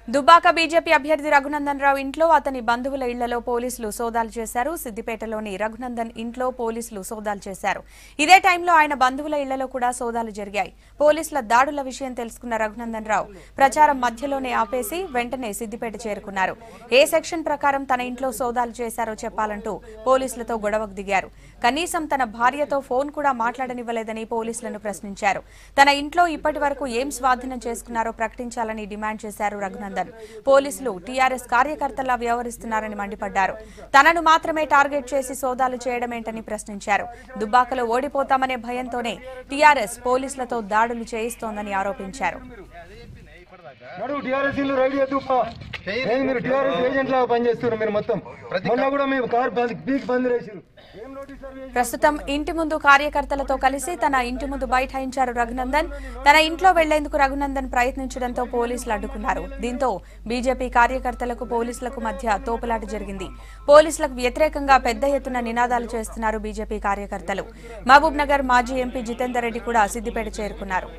Dubbaka BJP అభ్యర్థి రఘునందన్ రావు ఇంట్లో అతని బంధువుల ఇళ్లలో పోలీసులు సోదాలు చేశారు సిద్దిపేటలోని రఘునందన్ ఇంట్లో పోలీసులు సోదాలు చేశారు ఇదే టైంలో ఆయన బంధువుల ఇళ్లలో కూడా సోదాలు జరిగాయి పోలీసుల దాడుల విషయం తెలుసుకున్న రఘునందన్ రావు ప్రచారం మధ్యలోనే ఆపేసి వెంటనే సిద్దిపేట చేరుకున్నారు ఏ సెక్షన్ ప్రకారం తన ఇంట్లో సోదాలు చేశారో చెప్పాలంటూ పోలీసులతో గొడవకు దిగారు కనీసం తన భార్యతో ఫోన్ కూడా మాట్లాడనివ్వలేదని పోలీసులను ప్రశ్నించారు తన ఇంట్లో ఇప్పటి వరకు ఏం స్వాధీనం చేసుకున్నారో ప్రకటించాలని డిమాండ్ చేశారు రఘునందన్ పోలీసులు టీఆర్ఎస్ కార్యకర్తలా వ్యవహరిస్తున్నారని మండిపడ్డారు తనను మాత్రమే టార్గెట్ చేసి సోదాలు చేయడమేంటని ప్రశ్నించారు దుబ్బాకలో ఓడిపోతామనే భయంతోనే టీఆర్ఎస్ పోలీసులతో దాడులు చేయిస్తోందని ఆరోపించారు నడు టీఆర్ఎస్ ఇల్లు రైడ్ చేద్దు ఏంది మీరు టీఆర్ఎస్ ఏజెంట్ లాగా పనిచేస్తున్నారు మీరు మొత్తం మొన్న కూడా మేము కార్ బంద్ పీక్ బంద్ చేసిరు ఏం నోటీస్ సర్వ్ చేసిరు? ప్రస్తుతం ఇంటి ముందు కార్యకర్తలతో కలిసి తన ఇంటి ముందు బైఠాయించారు రఘునందన్ తన ఇంట్లో వెళ్లేందుకు రఘునందన్ ప్రయత్నించడంతో పోలీసులు అడ్డుకున్నారు దీంతో బీజేపీ కార్యకర్తలకు పోలీసులకు మధ్య తోపులాట జరిగింది పోలీసులకు వ్యతిరేకంగా పెద్ద ఎత్తున నినాదాలు చేస్తున్నారు బీజేపీ కార్యకర్తలు మహబూబ్ నగర్ మాజీ ఎంపీ జితేందర్ రెడ్డి కూడా సిద్దిపేట చేరుకున్నారు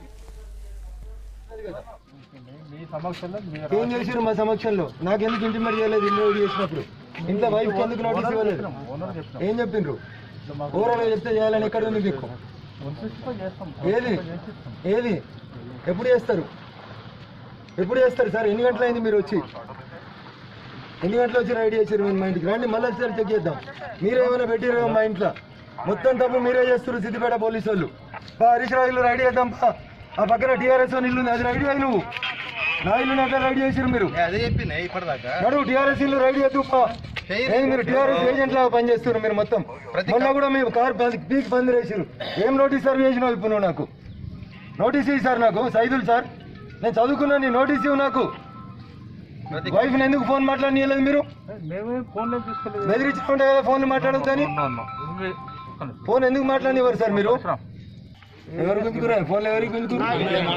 ఏం చేసిరు మా సమక్షంలో నాకు ఎందుకు ఇంటిమేట్ చేయలేదు ఇల్లు రైడ్ చేసినప్పుడు ఇంట్లో వైఫ్ ఎందుకు నోటీస్ ఇవ్వలేదు ఏం చెప్పిండ్రు ఓవరాల్ చెప్తే చేయాలని ఎక్కడ ఉంది మీకు ఏది ఏది ఎప్పుడు చేస్తారు ఎప్పుడు చేస్తారు సార్ ఎన్ని గంటలు అయింది మీరు వచ్చి ఎన్ని గంటలు వచ్చి రైడ్ చేశారు మీరు మా ఇంటికి రండి మళ్ళీ ఒకసారి చెక్ చేద్దాం మీరేమైనా పెట్టిరు మా ఇంట్లో మొత్తం తప్పు మీరే చేస్తారు సిద్దిపేట పోలీసు వాళ్ళు పా హరీష్ రావు ఇల్లు రైడ్ చేద్దాం పా ఆ పక్కన టీఆర్ఎస్ ఇల్లు ఉంది అది రైడ్ చేయి నువ్వు నా ఇల్లు ఎక్కడ రైడ్ చేసిరు మీరు అదే చెప్పిన ఇప్పటిదాకా నడు టీఆర్ఎస్ ఇల్లు రైడ్ చేద్దు పా ఏంది మీరు టీఆర్ఎస్ ఏజెంట్ లాగా పనిచేస్తున్నారు మీరు మొత్తం మొన్న కూడా మేము కార్ బంద్ పీక్ బంద్ చేసిరు ఏం నోటీస్ సర్వ్ చేసినావు ఇప్పుడు నువ్వు నాకు నోటీస్ ఇవ్వు సార్ నాకు సైదులు సార్ నేను చదువుకున్నా నీ నోటీస్ ఇవ్వు నాకు వైఫ్ ఎందుకు ఫోన్ మాట్లాడనీయలేదు మీరు మేమే ఫోన్లో తీసుకోలేదు బెదిరించి ఉంటాయి కదా ఫోన్ మాట్లాడొద్దని ఫోన్ ఎందుకు మాట్లాడనివ్వరు సార్ మీరు ఎవరు గుంజుకురా ఫోన్లు ఎవరికి గుంజుకురు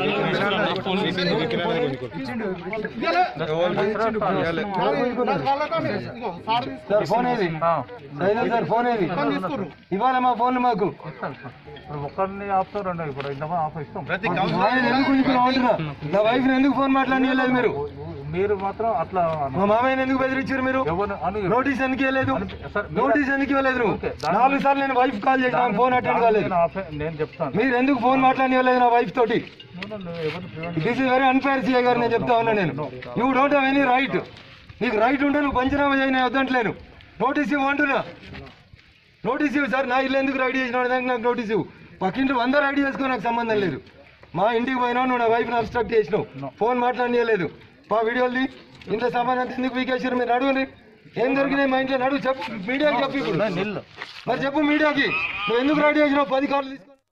సార్ ఫోన్ ఏది సైదుల్ సార్ ఫోన్ ఏది ఇవ్వాలి మా ఫోన్ మాకు ఇప్పుడు ఒక్కరిని ఆపుతారండి ఇప్పుడు ఇంతమంది ఆఫ్ ఇస్తాం ప్రతి మా ఆయన ఎందుకు గుంజుకున్నావు అంటున్నా నా వైఫ్ ఎందుకు ఫోన్ మాట్లాడనీయలేదు మీరు మీరు మాత్రం అట్లా మా మామయ్యని ఎందుకు బెదిరించారు మీరు ఎవరు అని నోటీస్ ఎందుకు ఇవ్వలేదు సార్, నోటీస్ ఎందుకు ఇవ్వలేదు నువ్వు ఓకే, దాని- నాలుగు సార్లు నేను వైఫ్ కాల్ చేసిన ఫోన్ అటెండ్ కాలేదు నేను ఆపే- నేను చెప్తాను మీరు ఎందుకు ఫోన్ మాట్లాడనివ్వలేదు నా వైఫ్ తోటి నేను- నేను ఎవరిని prevent this is very unfair CI గారు నేను చెప్తా ఉన్నా నేను you don't have any right నీకు రైట్ ఉంటే నువ్వు పంచనామా చేయని వద్దంటలేను నోటీస్ ఇవ్వు అంటున్నా నోటీస్ ఇవ్వు సార్ నా ఇల్లు ఎందుకు రైడ్ చేసిన దానికి నాకు నోటీస్ ఇవ్వు పక్కింటి వంద రైడ్ చేసుకో నాకు సంబంధం లేదు మా ఇంటికి పోయినావు నువ్వు నా వైఫ్ని అబ్స్ట్రక్ట్ చేసినావు ఫోన్ మాట్లాడనీయలేదు మా వీడియోది ఇంత సామాన్ అంతా ఎందుకు వీకేసారు మీరు అడుగుని ఏం దొరికినాయి మా ఇంట్లో నడువు చెప్పు మీడియాకి చెప్పు ఇప్పుడు నిల్లు మరి చెప్పు మీడియాకి నువ్వు ఎందుకు రైడ్ చేసినావు పది కార్లు తీసుకొని